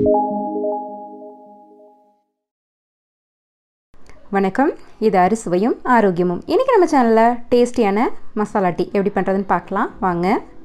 வணக்கம் இது அறுசுவையும் ஆரோக்கியமும் இன்றைக்கி நம்ம சேனலில் டேஸ்டியான மசாலா டீ எப்படி பண்ணுறதுன்னு பார்க்கலாம் வாங்க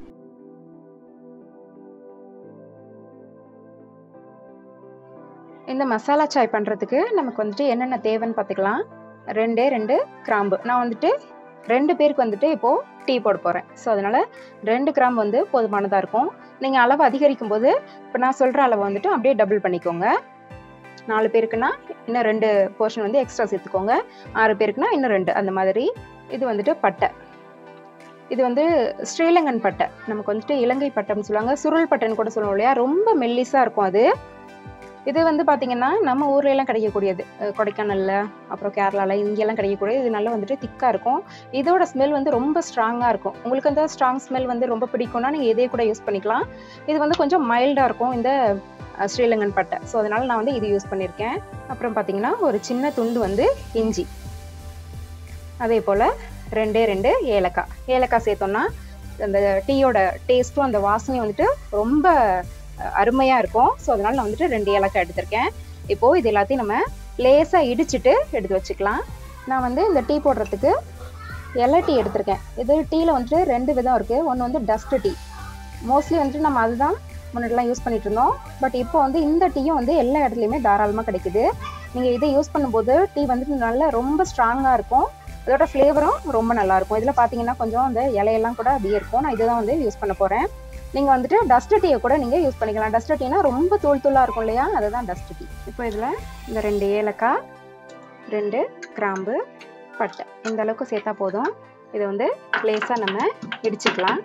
இந்த மசாலா சாய் பண்ணுறதுக்கு நமக்கு வந்துட்டு என்னென்ன தேவைன்னு பார்த்துக்கலாம் ரெண்டே ரெண்டு கிராம்பு நான் வந்துட்டு ரெண்டு பேருக்கு வந்துட்டு இப்போது டீ போட போகிறேன் ஸோ அதனால் ரெண்டு கிராம்பு வந்து போதுமானதாக இருக்கும் நீங்கள் அளவு அதிகரிக்கும் போது இப்போ நான் சொல்கிற அளவை வந்துட்டு அப்படியே டபுள் பண்ணிக்கோங்க நாலு பேருக்குன்னா இன்னும் ரெண்டு போர்ஷன் வந்து எக்ஸ்ட்ரா சேர்த்துக்கோங்க ஆறு பேருக்குன்னா இன்னும் ரெண்டு அந்த மாதிரி இது வந்துட்டு பட்டை இது வந்து ஸ்ரீலங்கன் பட்டை நமக்கு வந்துட்டு இலங்கை பட்டைன்னு சொல்லுவாங்க சுருள் பட்டைன்னு கூட சொல்லுவோம் இல்லையா ரொம்ப மெல்லிஸாக இருக்கும் அது இது வந்து பார்த்தீங்கன்னா நம்ம ஊர்ல எல்லாம் கிடைக்கக்கூடியது அஹ் கொடைக்கானல்ல அப்புறம் கேரளால இங்கெல்லாம் கிடைக்கக்கூடியது இது நல்லா வந்துட்டு திக்காக இருக்கும் இதோட ஸ்மெல் வந்து ரொம்ப ஸ்ட்ராங்காக இருக்கும் உங்களுக்கு அந்த ஸ்ட்ராங் ஸ்மெல் வந்து ரொம்ப பிடிக்கும்னா நீங்கள் இதே கூட யூஸ் பண்ணிக்கலாம் இது வந்து கொஞ்சம் மைல்டாக இருக்கும் இந்த அஹ், ஸ்ரீலங்கன் பட்டை ஸோ அதனால நான் வந்து இது யூஸ் பண்ணியிருக்கேன் அப்புறம் பார்த்தீங்கன்னா ஒரு சின்ன துண்டு வந்து இஞ்சி அதே போல் ரெண்டே ரெண்டு ஏலக்காய் ஏலக்காய் சேர்த்தோம்னா அந்த டீயோட டேஸ்ட்டும் அந்த வாசனையும் வந்துட்டு ரொம்ப அருமையாக இருக்கும் ஸோ அதனால நான் வந்துட்டு ரெண்டு ஏலக்காய் எடுத்திருக்கேன் இப்போது இது எல்லாத்தையும் நம்ம லேசாக இடிச்சிட்டு எடுத்து வச்சுக்கலாம் நான் வந்து இந்த டீ போடுறதுக்கு இலை டீ எடுத்திருக்கேன் இது டீயில் வந்துட்டு ரெண்டு விதம் இருக்குது ஒன்று வந்து டஸ்ட் டீ மோஸ்ட்லி வந்துட்டு நம்ம அதுதான் முன்னாடிலாம் யூஸ் பண்ணிட்டு இருந்தோம் பட் இப்போ வந்து இந்த டீயும் வந்து எல்லா இடத்துலையுமே தாராளமாக கிடைக்குது நீங்கள் இதை யூஸ் பண்ணும்போது டீ வந்துட்டு நல்லா ரொம்ப ஸ்ட்ராங்காக இருக்கும் அதோட ஃப்ளேவரும் ரொம்ப நல்லா இருக்கும் இதில் பார்த்தீங்கன்னா கொஞ்சம் அந்த இலையெல்லாம் கூட அப்படியே இருக்கும் நான் இதுதான் வந்து யூஸ் பண்ண போகிறேன் நீங்கள் வந்துட்டு டஸ்ட் டீயை கூட நீங்கள் யூஸ் பண்ணிக்கலாம் டஸ்ட் டீனா ரொம்ப தூள் தூளாக இருக்கும் இல்லையா அதுதான் டஸ்ட் டீ இப்போ இதில் இந்த ரெண்டு ஏலக்காய் ரெண்டு கிராம்பு பட்டை இந்த அளவுக்கு சேர்த்தா போதும் இதை வந்து லேசாக நம்ம இடிச்சுக்கலாம்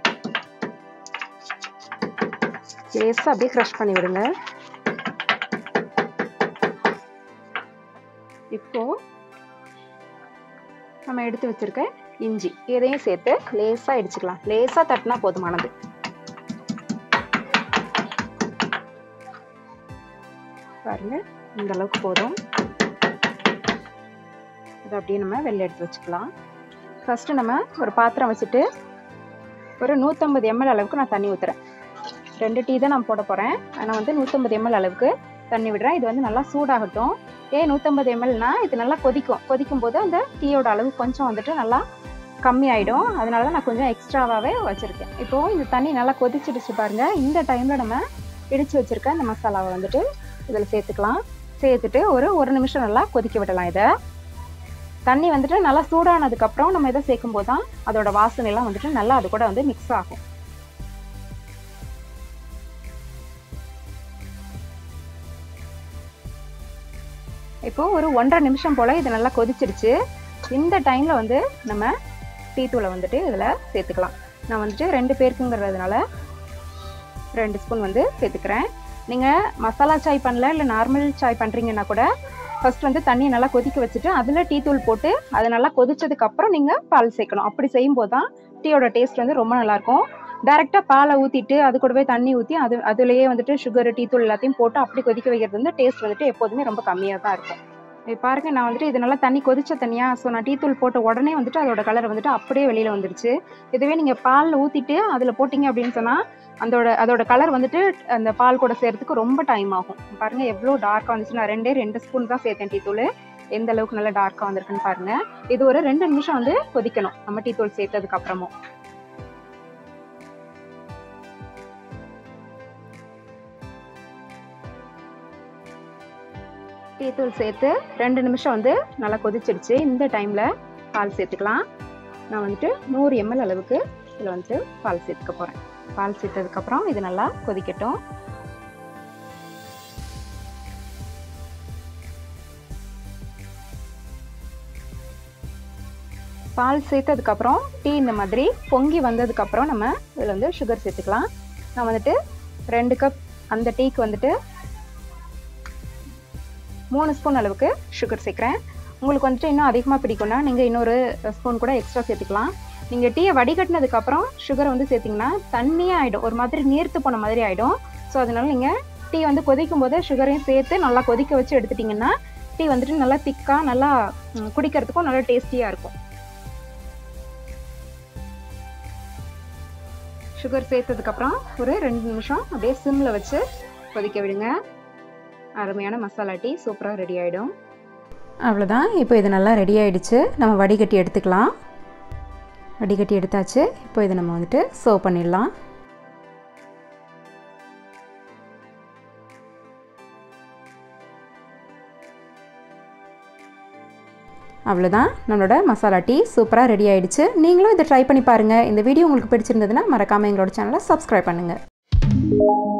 லேசாக அப்படியே க்ரஷ் பண்ணி விடுங்க இப்போ நம்ம எடுத்து வச்சிருக்க இஞ்சி இதையும் சேர்த்து லேசாக இடிச்சுக்கலாம் லேசாக தட்டினா போதுமானது பாருங்க இந்த அளவுக்கு போதும் இதை அப்படியே நம்ம வெளில எடுத்து வச்சுக்கலாம் ஃபர்ஸ்ட் நம்ம ஒரு பாத்திரம் வச்சுட்டு ஒரு நூற்றம்பது எம்எல் அளவுக்கு நான் தண்ணி ஊற்றுறேன் ரெண்டு டீ தான் நான் போட போகிறேன் ஆனால் வந்து நூற்றம்பது எம்எல் அளவுக்கு தண்ணி விடுறேன் இது வந்து நல்லா சூடாகட்டும் ஏன் நூற்றம்பது எம்எல்னா இது நல்லா கொதிக்கும் கொதிக்கும் போது அந்த டீயோட அளவு கொஞ்சம் வந்துட்டு நல்லா கம்மி ஆகிடும் அதனால தான் நான் கொஞ்சம் எக்ஸ்ட்ராவாகவே வச்சுருக்கேன் இப்போது இந்த தண்ணி நல்லா கொதிச்சிடுச்சு பாருங்க இந்த டைமில் நம்ம இடித்து வச்சுருக்க இந்த மசாலாவை வந்துட்டு இதில் சேர்த்துக்கலாம் சேர்த்துட்டு ஒரு ஒரு நிமிஷம் நல்லா கொதிக்க விடலாம் இதை தண்ணி வந்துட்டு நல்லா சூடானதுக்கப்புறம் நம்ம இதை சேர்க்கும் போது தான் அதோட வாசனைலாம் வந்துட்டு நல்லா அது கூட வந்து மிக்ஸ் ஆகும் இப்போ ஒரு ஒன்றரை நிமிஷம் போல் இது நல்லா கொதிச்சிருச்சு இந்த டைமில் வந்து நம்ம டீ தூளை வந்துட்டு இதில் சேர்த்துக்கலாம் நான் வந்துட்டு ரெண்டு பேருக்குங்கிறதுனால ரெண்டு ஸ்பூன் வந்து சேர்த்துக்கிறேன் நீங்கள் மசாலா சாய் பண்ணல இல்லை நார்மல் சாய் பண்ணுறீங்கன்னா கூட ஃபர்ஸ்ட் வந்து தண்ணியை நல்லா கொதிக்க வச்சுட்டு அதில் டீ தூள் போட்டு அது நல்லா கொதிச்சதுக்கு அப்புறம் நீங்கள் பால் சேர்க்கணும் அப்படி செய்யும்போது தான் டீயோட டேஸ்ட் வந்து ரொம்ப நல்லாயிருக்கும் டேரெக்டாக பாலை ஊற்றிட்டு அது கூடவே தண்ணி ஊற்றி அது அதுலேயே வந்துட்டு சுகர் டீ தூள் எல்லாத்தையும் போட்டு அப்படி கொதிக்க வைக்கிறது வந்து டேஸ்ட் வந்துட்டு எப்போதுமே ரொம்ப கம்மியாக தான் இருக்கும் இப்போ பாருங்க நான் வந்துட்டு இது நல்லா தண்ணி கொதிச்ச தண்ணியா ஸோ நான் டீ தூள் போட்ட உடனே வந்துட்டு அதோட கலர் வந்துட்டு அப்படியே வெளியில் வந்துருச்சு இதுவே நீங்கள் பாலில் ஊற்றிட்டு அதில் போட்டிங்க அப்படின்னு சொன்னால் அதோட அதோட கலர் வந்துட்டு அந்த பால் கூட சேர்றதுக்கு ரொம்ப டைம் ஆகும் பாருங்க எவ்வளோ டார்க்காக வந்துச்சு நான் ரெண்டே ரெண்டு ஸ்பூன் தான் சேர்த்தேன் டீ தூள் எந்த அளவுக்கு நல்லா டார்க்காக வந்திருக்குன்னு பாருங்க இது ஒரு ரெண்டு நிமிஷம் வந்து கொதிக்கணும் நம்ம டீ தூள் சேர்த்ததுக்கு அப்புறமும் டீ தூள் சேர்த்து ரெண்டு நிமிஷம் வந்து நல்லா கொதிச்சிடுச்சு இந்த டைமில் பால் சேர்த்துக்கலாம் நான் வந்துட்டு நூறு எம்எல் அளவுக்கு இதில் வந்துட்டு பால் சேர்த்துக்க போகிறேன் பால் சேர்த்ததுக்கப்புறம் இது நல்லா கொதிக்கட்டும் பால் சேர்த்ததுக்கப்புறம் டீ இந்த மாதிரி பொங்கி வந்ததுக்கப்புறம் நம்ம இதில் வந்து சுகர் சேர்த்துக்கலாம் நான் வந்துட்டு ரெண்டு கப் அந்த டீக்கு வந்துட்டு மூணு ஸ்பூன் அளவுக்கு சுகர் சேர்க்குறேன் உங்களுக்கு வந்துட்டு இன்னும் அதிகமாக பிடிக்கும்னா நீங்கள் இன்னொரு ஸ்பூன் கூட எக்ஸ்ட்ரா சேர்த்துக்கலாம் நீங்கள் டீயை வடிகட்டினதுக்கப்புறம் சுகரை வந்து சேர்த்திங்கன்னா தண்ணியாக ஆகிடும் ஒரு மாதிரி நீர்த்து போன மாதிரி ஆகிடும் ஸோ அதனால நீங்கள் டீ வந்து கொதிக்கும் போது சுகரையும் சேர்த்து நல்லா கொதிக்க வச்சு எடுத்துட்டிங்கன்னா டீ வந்துட்டு நல்லா திக்காக நல்லா ம், குடிக்கிறதுக்கும் நல்லா டேஸ்டியாக இருக்கும் சுகர் சேர்த்ததுக்கப்புறம் ஒரு ரெண்டு நிமிஷம் அப்படியே சிம்மில் வச்சு கொதிக்க விடுங்க அருமையான மசாலா டீ சூப்பராக ரெடி ஆகிடும் அவ்வளோதான் இப்போ இது நல்லா ரெடி ஆகிடுச்சு நம்ம வடிகட்டி எடுத்துக்கலாம் வடிகட்டி எடுத்தாச்சு இப்போ இதை நம்ம வந்துட்டு சர்வ் பண்ணிடலாம் அவ்வளோதான் நம்மளோட மசாலா டீ சூப்பராக ரெடி ஆகிடுச்சு நீங்களும் இதை ட்ரை பண்ணி பாருங்கள் இந்த வீடியோ உங்களுக்கு பிடிச்சிருந்ததுன்னா மறக்காமல் எங்களோட சேனலை சப்ஸ்கிரைப் பண்ணுங்கள்